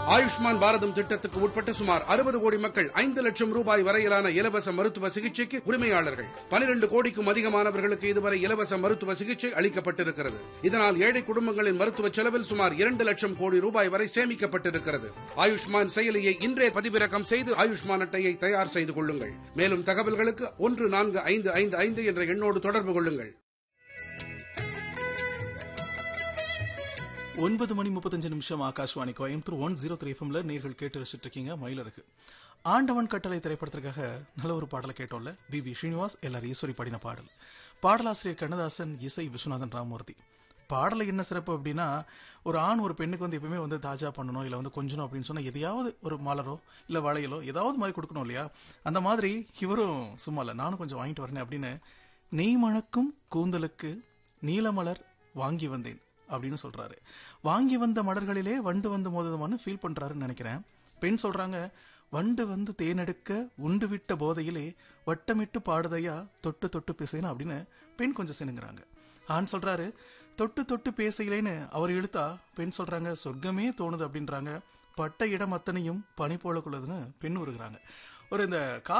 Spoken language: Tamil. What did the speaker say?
ஆயுஷ்மான் பாரதம் திட்டத்துக்கு உட்பட்ட சுமார் அறுபது கோடி மக்கள் ஐந்து லட்சம் ரூபாய் வரையிலான இலவச மருத்துவ சிகிச்சைக்கு உரிமையாளர்கள் பனிரெண்டு கோடிக்கும் அதிகமானவர்களுக்கு இதுவரை இலவச மருத்துவ சிகிச்சை அளிக்கப்பட்டிருக்கிறது இதனால் ஏழை குடும்பங்களின் மருத்துவ செலவில் சுமார் இரண்டு லட்சம் கோடி ரூபாய் வரை சேமிக்கப்பட்டிருக்கிறது ஆயுஷ்மான் செயலியை இன்றே பதிவிறக்கம் செய்து ஆயுஷ்மான் அட்டையை தயார் செய்து கொள்ளுங்கள் மேலும் தகவல்களுக்கு ஒன்று நான்கு ஐந்து ஐந்து ஐந்து என்ற எண்ணோடு தொடர்பு கொள்ளுங்கள் ஒன்பது மணி முப்பத்தஞ்சு நிமிஷம் Akashvani Coimbatore one zero three எஃப்எம்ல நேர்கள் கேட்டு ரசிச்சுட்டு இருக்கீங்க மயிலருக்கு ஆண்டவன் கட்டளை திரைப்படத்திற்காக நல்ல ஒரு பாடலை கேட்டோம்ல P B Srinivas LR Eswari பாடின பாடல் பாடலாசிரியர் கண்ணதாசன் இசை விஸ்வநாதன் ராமூர்த்தி பாடலை என்ன சிறப்பு அப்படின்னா ஒரு ஆண் ஒரு பெண்ணுக்கு வந்து எப்பவுமே வந்து தாஜா பண்ணணும் இல்லை வந்து கொஞ்சணும் அப்படின்னு சொன்னா எதையாவது ஒரு மலரோ இல்லை வளையலோ ஏதாவது மாதிரி கொடுக்கணும் இல்லையா அந்த மாதிரி இவரும் சும்மா இல்லை நானும் கொஞ்சம் வாங்கிட்டு வரேன் அப்படின்னு நெய் மணக்கும் கூந்தலுக்கு நீலமலர் வாங்கி வந்தேன் அப்படின்னு சொல்றாரு வாங்கி வந்த மலர்களிலே வண்டு வந்து மோதுதமான்னு ஃபீல் பண்றாருன்னு நினைக்கிறேன் பெண் சொல்றாங்க வண்டு வந்து தேனெடுக்க உண்டு விட்ட போதையிலே வட்டமிட்டு பாடுதையா தொட்டு தொட்டு பேசேன்னு அப்படின்னு பெண் கொஞ்சம் சினுங்கிறாங்க ஆண் சொல்றாரு தொட்டு தொட்டு பேசையிலேன்னு அவர் இழுத்தா பெண் சொல்றாங்க சொர்க்கமே தோணுது அப்படின்றாங்க பட்ட இடம் அத்தனையும் பனி போலக்குள்ளதுன்னு பெண் உருகிறாங்க ஒரு இந்த